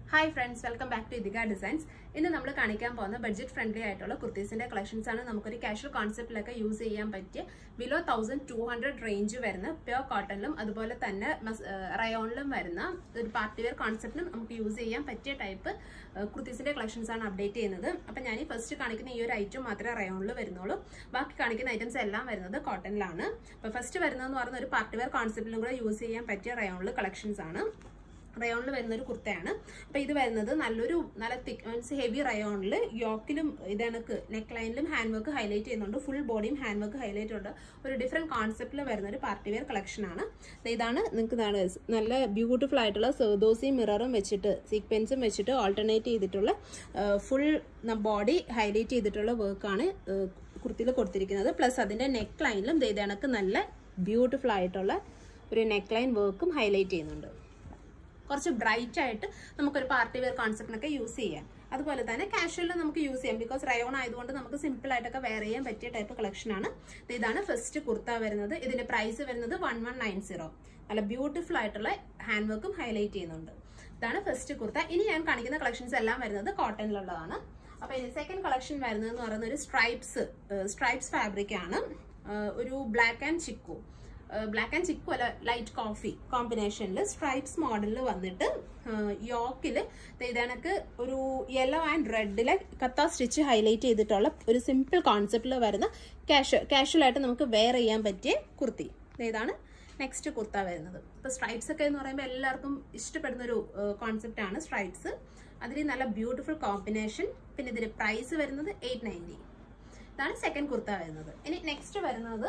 hi friends welcome back to Ithika designs ഇന്ന് നമ്മൾ കാണിക്കാൻ പോകുന്ന ബഡ്ജറ്റ് ഫ്രണ്ട്ലി ആയിട്ടുള്ള കുർത്തീസിന്റെ കളക്ഷൻസ് ആണ് നമുക്കൊരു കാഷ്വൽ കോൺസെപ്റ്റിലൊക്കെ യൂസ് ചെയ്യാൻ പറ്റിയ below thousand two hundred range വരുന്ന പ്യോർ കോട്ടണിലും അതുപോലെ തന്നെ റയോണിലും വരുന്ന ഒരു പാർട്ടി വെയർ കോൺസെപ്റ്റിലും നമുക്ക് യൂസ് ചെയ്യാൻ പറ്റിയ ടൈപ്പ് കുർത്തീസിന്റെ കളക്ഷൻസ് ആണ് അപ്ഡേറ്റ് ചെയ്യുന്നത് അപ്പം ഞാൻ ഈ ഫസ്റ്റ് കാണിക്കുന്ന ഈ ഒരു ഐറ്റം മാത്രമേ റയോണിൽ വരുന്നുള്ളൂ ബാക്കി കാണിക്കുന്ന ഐറ്റംസ് എല്ലാം വരുന്നത് കോട്ടണിലാണ് അപ്പോൾ ഫസ്റ്റ് വരുന്നതെന്ന് പറയുന്ന ഒരു പാർട്ടി വെയർ കോൺസെപ്റ്റിലും കൂടെ യൂസ് ചെയ്യാൻ പറ്റിയ റയോണിൽ കളക്ഷൻസ് ആണ് റയോണിൽ വരുന്ന ഒരു കുർത്തയാണ് അപ്പൊ ഇത് വരുന്നത് നല്ലൊരു നല്ല തിക് മീൻസ് ഹെവി റയോണിൽ യോക്കിലും ഇതണക്ക് നെക്ക് ലൈനിലും ഹാൻഡ് വർക്ക് ഹൈലൈറ്റ് ചെയ്യുന്നുണ്ട് ഫുൾ ബോഡിയും ഹാൻഡ് വർക്ക് ഹൈലൈറ്റ് ഉണ്ട് ഒരു ഡിഫറെന്റ് കോൺസെപ്റ്റിൽ വരുന്ന ഒരു പാർട്ടി വെയർ കളക്ഷൻ ആണ് ഇതാണ് നിങ്ങൾക്ക് ഇതാണ് നല്ല ബ്യൂട്ടിഫുൾ ആയിട്ടുള്ള സെർദോസിയും മിററും വെച്ചിട്ട് സീക്വൻസും വെച്ചിട്ട് ഓൾട്ടർനേറ്റ് ചെയ്തിട്ടുള്ള ഫുൾ ബോഡി ഹൈലൈറ്റ് ചെയ്തിട്ടുള്ള വർക്കാണ് കുർത്തിയിൽ കൊടുത്തിരിക്കുന്നത് പ്ലസ് അതിന്റെ നെക്ക് ലൈനിലും ഇതണക്ക് നല്ല ബ്യൂട്ടിഫുൾ ആയിട്ടുള്ള ഒരു നെക്ക് ലൈൻ വർക്കും ഹൈലൈറ്റ് ചെയ്യുന്നുണ്ട് കുറച്ച് ബ്രൈറ്റ് ആയിട്ട് നമുക്കൊരു പാർട്ടി വെയർ കോൺസെപ്റ്റിനൊക്കെ യൂസ് ചെയ്യാം അതുപോലെ തന്നെ കാഷ്വലിൽ നമുക്ക് യൂസ് ചെയ്യാം ബിക്കോസ് റയോൺ ആയതുകൊണ്ട് നമുക്ക് സിമ്പിൾ ആയിട്ടൊക്കെ വെയർ ചെയ്യാൻ പറ്റിയ ടൈപ്പ് കളക്ഷൻ ആണ് ഇതാണ് ഫസ്റ്റ് കുർത്ത വരുന്നത് ഇതിന്റെ പ്രൈസ് വരുന്നത് വൺ വൺ നയൻ സീറോ നല്ല ബ്യൂട്ടിഫുൾ ആയിട്ടുള്ള ഹാൻഡ് വർക്കും ഹൈലൈറ്റ് ചെയ്യുന്നുണ്ട് ഇതാണ് ഫസ്റ്റ് കുർത്ത ഇനി ഞാൻ കാണിക്കുന്ന കളക്ഷൻസ് എല്ലാം വരുന്നത് കോട്ടണിലുള്ളതാണ് അപ്പൊ ഇനി സെക്കൻഡ് കളക്ഷൻ വരുന്നത് എന്ന് പറയുന്ന ഒരു സ്ട്രൈപ്സ് സ്ട്രൈപ്സ് ഫാബ്രിക് ആണ് ഒരു black and chikoo black and chikoo അല്ല ലൈറ്റ് കോഫി കോമ്പിനേഷനിൽ സ്ട്രൈപ്സ് മോഡലിൽ വന്നിട്ട് യോക്കിൽ ഇതണക്ക് ഒരു യെല്ലോ ആൻഡ് റെഡിലെ കത്ത സ്റ്റിച്ച് ഹൈലൈറ്റ് ചെയ്തിട്ടുള്ള ഒരു സിമ്പിൾ കോൺസെപ്റ്റിൽ വരുന്ന ക്യാഷ് കാഷ്വൽ ആയിട്ട് നമുക്ക് വെയർ ചെയ്യാൻ പറ്റിയ കുർത്തി ഇതാണ് നെക്സ്റ്റ് കുർത്ത വരുന്നത് ഇപ്പൊ സ്ട്രൈപ്സ് ഒക്കെ എന്ന് പറയുമ്പോൾ എല്ലാവർക്കും ഇഷ്ടപ്പെടുന്ന ഒരു കോൺസെപ്റ്റ് ആണ് സ്ട്രൈപ്സ് അതിൽ നല്ല ബ്യൂട്ടിഫുൾ കോമ്പിനേഷൻ പിന്നെ ഇതിന്റെ പ്രൈസ് വരുന്നത് എയ്റ്റ് നയൻറ്റി ഇതാണ് സെക്കൻഡ് കുർത്ത വരുന്നത് ഇനി നെക്സ്റ്റ് വരുന്നത്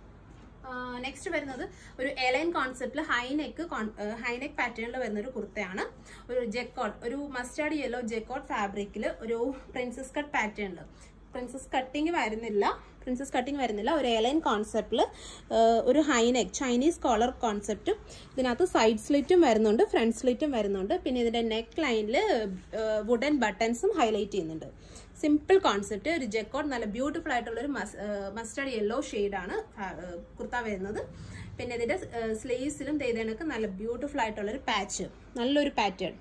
നെക്സ്റ്റ് വരുന്നത് ഒരു എലൈൻ കോൺസെപ്റ്റിൽ ഹൈനെക്ക് ഹൈനെക്ക് പാറ്റേണിൽ വരുന്ന ഒരു കുർത്തയാണ് ഒരു ജെക്കോട്ട് ഒരു മസ്റ്റാർഡ് യെല്ലോ ജെക്കോട്ട് ഫാബ്രിക്കിൽ ഒരു പ്രിൻസസ് കട്ട് പാറ്റേണിൽ പ്രിൻസസ് കട്ടിങ് വരുന്നില്ല പ്രിൻസസ് കട്ടിങ് വരുന്നില്ല ഒരു എലൈൻ കോൺസെപ്റ്റിൽ ഒരു ഹൈനെക്ക് ചൈനീസ് കോളർ കോൺസെപ്റ്റും ഇതിനകത്ത് സൈഡ് സ്ലിറ്റും വരുന്നുണ്ട് ഫ്രണ്ട് സ്ലിറ്റും വരുന്നുണ്ട് പിന്നെ ഇതിന്റെ നെക്ക് ലൈനിൽ വുഡൻ ബട്ടൺസും ഹൈലൈറ്റ് ചെയ്യുന്നുണ്ട് സിമ്പിൾ കോൺസെപ്റ്റ് ഒരു ജെക്കോട്ട് നല്ല ബ്യൂട്ടിഫുൾ ആയിട്ടുള്ള ഒരു മസ്റ്റർഡ് യെല്ലോ ആണ് കുർത്ത വരുന്നത് പിന്നെ ഇതിന്റെ സ്ലീവ്സിലും ചെയ്തേണക്ക് നല്ല ബ്യൂട്ടിഫുൾ ആയിട്ടുള്ള ഒരു പാച്ച് നല്ലൊരു പാറ്റേൺ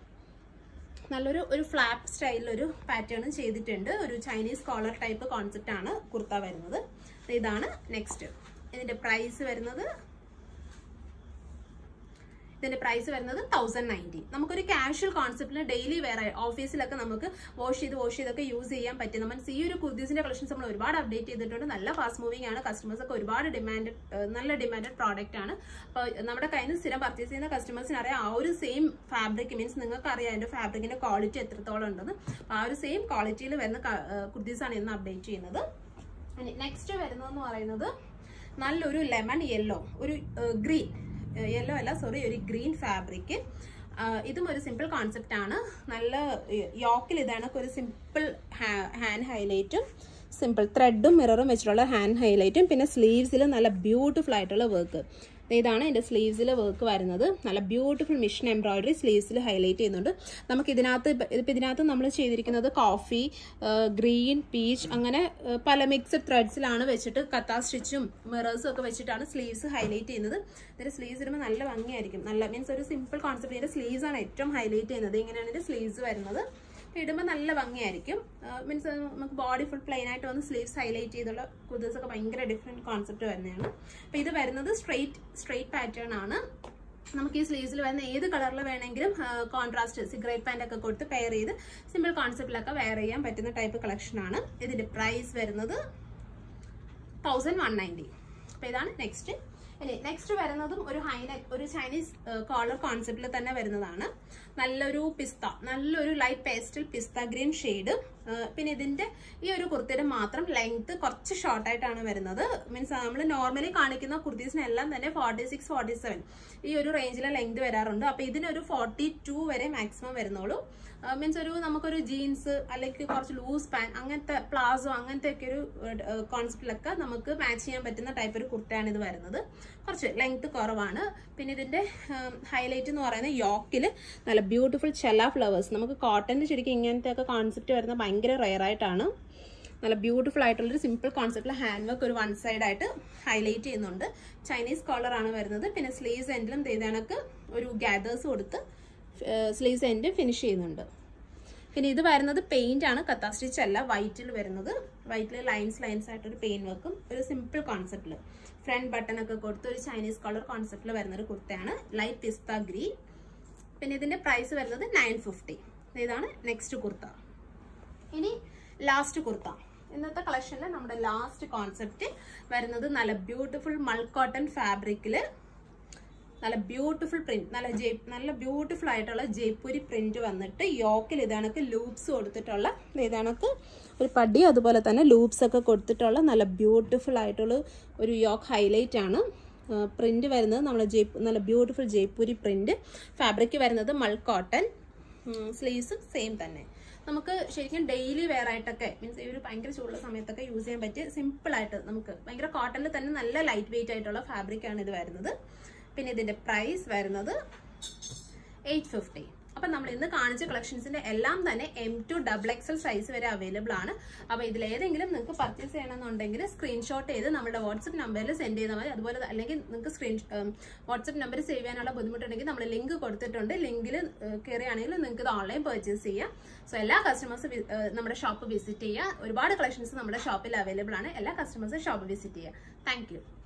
നല്ലൊരു ഒരു ഫ്ലാപ്പ് സ്റ്റൈലിലൊരു പാറ്റേണും ചെയ്തിട്ടുണ്ട് ഒരു ചൈനീസ് കോളർ ടൈപ്പ് കോൺസെപ്റ്റ് ആണ് കുർത്ത വരുന്നത് ഇതാണ് നെക്സ്റ്റ് ഇതിന്റെ പ്രൈസ് വരുന്നത് ഇതിന്റെ പ്രൈസ് വരുന്നത് തൗസൻഡ് നയൻറ്റി നമുക്കൊരു കാഷ്വൽ കോൺസെപ്റ്റിന് ഡെയിലി വേറെ ഓഫീസിലൊക്കെ നമുക്ക് വാഷ് ചെയ്ത് വാഷ് ചെയ്തൊക്കെ യൂസ് ചെയ്യാൻ പറ്റും നമ്മൾ ഈ ഒരു കുർത്തീസിന്റെ കളക്ഷൻസ് നമ്മൾ ഒരുപാട് അപ്ഡേറ്റ് ചെയ്തിട്ടുണ്ട് നല്ല ഫാസ്റ്റ് മൂവിംഗ് ആണ് കസ്റ്റമേഴ്സ് ഒക്കെ ഒരുപാട് ഡിമാൻഡ് നല്ല ഡിമാൻഡഡ് പ്രോഡക്റ്റ് ആണ് അപ്പോൾ നമ്മുടെ കയ്യിൽ നിന്ന് സ്ഥിരം പർച്ചേസ് ചെയ്യുന്ന കസ്റ്റമേഴ്സിന് അറിയാം ആ ഒരു സെയിം ഫാബ്രിക് മീൻസ് നിങ്ങൾക്ക് അറിയാം അതിന്റെ ഫാബ്രിക്കിന്റെ ക്വാളിറ്റി എത്രത്തോളം ഉണ്ടെന്ന് ആ ഒരു സെയിം ക്വാളിറ്റിയിൽ വരുന്ന കുർത്തീസാണ് ഇന്ന് അപ്ഡേറ്റ് ചെയ്യുന്നത് നെക്സ്റ്റ് വരുന്നതെന്ന് പറയുന്നത് നല്ലൊരു ലെമൺ യെല്ലോ ഒരു ഗ്രീൻ യെല്ലോ അല്ല സോറി ഒരു ഗ്രീൻ ഫാബ്രിക് ഇതും ഒരു സിമ്പിൾ കോൺസെപ്റ്റ് ആണ് നല്ല യോക്കിൽ ഇതാണ് ഒരു സിമ്പിൾ ഹാൻഡ് ഹൈലൈറ്റും സിമ്പിൾ ത്രെഡും മിററും വെച്ചിട്ടുള്ള ഹാൻഡ് ഹൈലൈറ്റും പിന്നെ സ്ലീവ്സിൽ നല്ല ബ്യൂട്ടിഫുൾ ആയിട്ടുള്ള വർക്ക് ഇതാണ് എൻ്റെ സ്ലീവ്സിലെ വർക്ക് വരുന്നത് നല്ല ബ്യൂട്ടിഫുൾ മിഷൻ എംബ്രോയിഡറി സ്ലീവ്സിൽ ഹൈലൈറ്റ് ചെയ്യുന്നുണ്ട് നമുക്ക് ഇതിനകത്ത് ഇപ്പം ഇതിനകത്ത് നമ്മൾ ചെയ്തിരിക്കുന്നത് കോഫി ഗ്രീൻ പീച്ച് അങ്ങനെ പല മിക്സഡ് ത്രെഡ്സിലാണ് വെച്ചിട്ട് കത്താ സ്റ്റിച്ചും മിറേഴ്സും ഒക്കെ വെച്ചിട്ടാണ് സ്ലീവ്സ് ഹൈലൈറ്റ് ചെയ്യുന്നത് ഇതിൻ്റെ സ്ലീവ്സ് ഇടുമ്പോൾ നല്ല ഭംഗിയായിരിക്കും നല്ല മീൻസ് ഒരു സിമ്പിൾ കോൺസെപ്റ്റ് ഇതിൻ്റെ സ്ലീവ്സ് ആണ് ഏറ്റവും ഹൈലൈറ്റ് ചെയ്യുന്നത് ഇങ്ങനെയാണ് ഇതിൻ്റെ സ്ലീവ്സ് വരുന്നത് ഇടുമ്പോൾ നല്ല ഭംഗിയായിരിക്കും മീൻസ് നമുക്ക് ബോഡി ഫുൾ പ്ലെയിൻ ആയിട്ട് വന്ന് സ്ലീവ്സ് ഹൈലൈറ്റ് ചെയ്തുള്ള കുതിർസ് ഒക്കെ ഭയങ്കര ഡിഫറെൻറ്റ് കോൺസെപ്റ്റ് വരുന്നതാണ് അപ്പോൾ ഇത് വരുന്നത് സ്ട്രെയിറ്റ് സ്ട്രെയിറ്റ് പാറ്റേൺ ആണ് നമുക്ക് ഈ സ്ലീവ്സിൽ വരുന്ന ഏത് കളറിൽ വേണമെങ്കിലും കോൺട്രാസ്റ്റ് സിഗരറ്റ് പാൻ്റ് ഒക്കെ കൊടുത്ത് പെയർ ചെയ്ത് സിമ്പിൾ കോൺസെപ്റ്റിലൊക്കെ വെയർ ചെയ്യാൻ പറ്റുന്ന ടൈപ്പ് കളക്ഷൻ ആണ് ഇതിന്റെ പ്രൈസ് വരുന്നത് തൗസൻഡ് വൺ നയൻറ്റി അപ്പോൾ ഇതാണ് നെക്സ്റ്റ് ഇനി നെക്സ്റ്റ് വരുന്നതും ഒരു ഹൈനെക്ക് ഒരു ചൈനീസ് കോളർ കോൺസെപ്റ്റിൽ തന്നെ വരുന്നതാണ് നല്ലൊരു പിസ്ത നല്ലൊരു ലൈറ്റ് പേസ്റ്റൽ പിസ്ത ഗ്രീൻ ഷെയ്ഡ് പിന്നെ ഇതിന്റെ ഈ ഒരു കുർത്തിയുടെ മാത്രം ലെങ്ത് കുറച്ച് ഷോർട്ടായിട്ടാണ് വരുന്നത് മീൻസ് നമ്മൾ നോർമലി കാണിക്കുന്ന കുർത്തീസിനെല്ലാം തന്നെ ഫോർട്ടി സിക്സ് ഫോർട്ടി സെവൻ ഈ ഒരു റേഞ്ചിലെ ലെങ്ത് വരാറുണ്ട് അപ്പൊ ഇതിനൊരു ഫോർട്ടി ടു വരെ മാക്സിമം വരുന്നുള്ളൂ മീൻസ് ഒരു നമുക്കൊരു ജീൻസ് അല്ലെങ്കിൽ കുറച്ച് ലൂസ് പാൻ അങ്ങനത്തെ പ്ലാസോ അങ്ങനത്തെ ഒക്കെ ഒരു കോൺസെപ്റ്റിലൊക്കെ നമുക്ക് മാച്ച് ചെയ്യാൻ പറ്റുന്ന ടൈപ്പ് ഒരു കുർത്തയാണ് ഇത് വരുന്നത് കുറച്ച് ലെങ്ത് കുറവാണ് പിന്നെ ഇതിന്റെ ഹൈലൈറ്റ് എന്ന് പറയുന്നത് യോക്കിൽ നല്ല ബ്യൂട്ടിഫുൾ ചെല്ല ഫ്ലവേഴ്സ് നമുക്ക് കോട്ടന്റെ ശരിക്കും ഇങ്ങനത്തെ ഒക്കെ കോൺസെപ്റ്റ് വരുന്ന ഭയങ്കര റെയർ ആയിട്ടാണ് നല്ല ബ്യൂട്ടിഫുൾ ആയിട്ടുള്ളൊരു സിമ്പിൾ കോൺസെപ്റ്റിൽ ഹാൻഡ് വർക്ക് ഒരു വൺ സൈഡ് ആയിട്ട് ഹൈലൈറ്റ് ചെയ്യുന്നുണ്ട് ചൈനീസ് കോളർ ആണ് വരുന്നത് പിന്നെ സ്ലീവ്സ് എൻഡിലും ഇതേണക്ക് ഒരു ഗ്യാദേഴ്സ് കൊടുത്ത് സ്ലീവ്സ് എൻഡ് ഫിനിഷ് ചെയ്യുന്നുണ്ട് പിന്നെ ഇത് വരുന്നത് പെയിന്റ് ആണ് കത്താ സ്റ്റിച്ച് അല്ല വൈറ്റിൽ വരുന്നത് വൈറ്റിൽ ലൈൻസ് ലൈൻസ് ആയിട്ട് ഒരു പെയിൻ വർക്കും ഒരു സിമ്പിൾ കോൺസെപ്റ്റിൽ ഫ്രണ്ട് ബട്ടൺ ഒക്കെ കൊടുത്ത് ഒരു ചൈനീസ് കളർ കോൺസെപ്റ്റിൽ വരുന്ന ഒരു കുർത്തയാണ് ലൈറ്റ് പിസ്ത ഗ്രീൻ പിന്നെ ഇതിന്റെ പ്രൈസ് വരുന്നത് നയൻ ഫിഫ്റ്റി ഇതാണ് നെക്സ്റ്റ് കുർത്ത ഇനി ലാസ്റ്റ് കുർത്ത ഇന്നത്തെ കളക്ഷനിൽ നമ്മുടെ ലാസ്റ്റ് കോൺസെപ്റ്റ് വരുന്നത് നല്ല ബ്യൂട്ടിഫുൾ മൾ കോട്ടൺ ഫാബ്രിക്കില് നല്ല ബ്യൂട്ടിഫുൾ പ്രിന്റ് നല്ല ജെ നല്ല ബ്യൂട്ടിഫുൾ ആയിട്ടുള്ള ജയ്പൂരി പ്രിന്റ് വന്നിട്ട് യോക്കിൽ ഇതാണക്ക് ലൂപ്സ് കൊടുത്തിട്ടുള്ള ഇതാണക്ക് ഒരു പടി അതുപോലെ തന്നെ ലൂപ്സ് ഒക്കെ കൊടുത്തിട്ടുള്ള നല്ല ബ്യൂട്ടിഫുൾ ആയിട്ടുള്ള ഒരു യോക്ക് ഹൈലൈറ്റ് ആണ് പ്രിന്റ് വരുന്നത് നമ്മൾ ജയ് നല്ല ബ്യൂട്ടിഫുൾ ജയ്പൂരി പ്രിന്റ് ഫാബ്രിക് വരുന്നത് മൾ കോട്ടൺ സ്ലീവ്സും സെയിം തന്നെ നമുക്ക് ശരിക്കും ഡെയിലി വെയർ ആയിട്ടൊക്കെ മീൻസ് ഈ ഒരു ഭയങ്കര ചൂടുള്ള സമയത്തൊക്കെ യൂസ് ചെയ്യാൻ പറ്റിയ സിമ്പിൾ ആയിട്ട് നമുക്ക് ഭയങ്കര കോട്ടണിൽ തന്നെ നല്ല ലൈറ്റ് വെയിറ്റ് ആയിട്ടുള്ള ഫാബ്രിക് ആണ് ഇത് വരുന്നത് പിന്നെ ഇതിന്റെ പ്രൈസ് വരുന്നത് എയ്റ്റ് ഫിഫ്റ്റി അപ്പം നമ്മൾ ഇന്ന് കാണിച്ച കളക്ഷൻസിന്റെ എല്ലാം തന്നെ M to double XL size വരെ അവൈലബിൾ ആണ് അപ്പോൾ ഇതിൽ ഏതെങ്കിലും നിങ്ങൾക്ക് പർച്ചേസ് ചെയ്യണമെന്നുണ്ടെങ്കിൽ സ്ക്രീൻഷോട്ട് ചെയ്ത് നമ്മുടെ വാട്സപ്പ് നമ്പറിൽ സെൻഡ് ചെയ്താൽ മതി അതുപോലെ അല്ലെങ്കിൽ നിങ്ങൾക്ക് സ്ക്രീൻ വാട്സപ്പ് നമ്പർ സേവ് ചെയ്യാനുള്ള ബുദ്ധിമുട്ടുണ്ടെങ്കിൽ നമ്മൾ ലിങ്ക് കൊടുത്തിട്ടുണ്ട് ലിങ്കിൽ കയറിയാണെങ്കിൽ നിങ്ങൾക്ക് ഇത് ഓൺലൈൻ പർച്ചേസ് ചെയ്യാം സോ എല്ലാ കസ്റ്റമേഴ്സും നമ്മുടെ ഷോപ്പ് വിസിറ്റ് ചെയ്യുക ഒരുപാട് കളക്ഷൻസ് നമ്മുടെ ഷോപ്പിൽ അവൈലബിൾ ആണ് എല്ലാ കസ്റ്റമേഴ്സും ഷോപ്പ് വിസിറ്റ് ചെയ്യുക താങ്ക്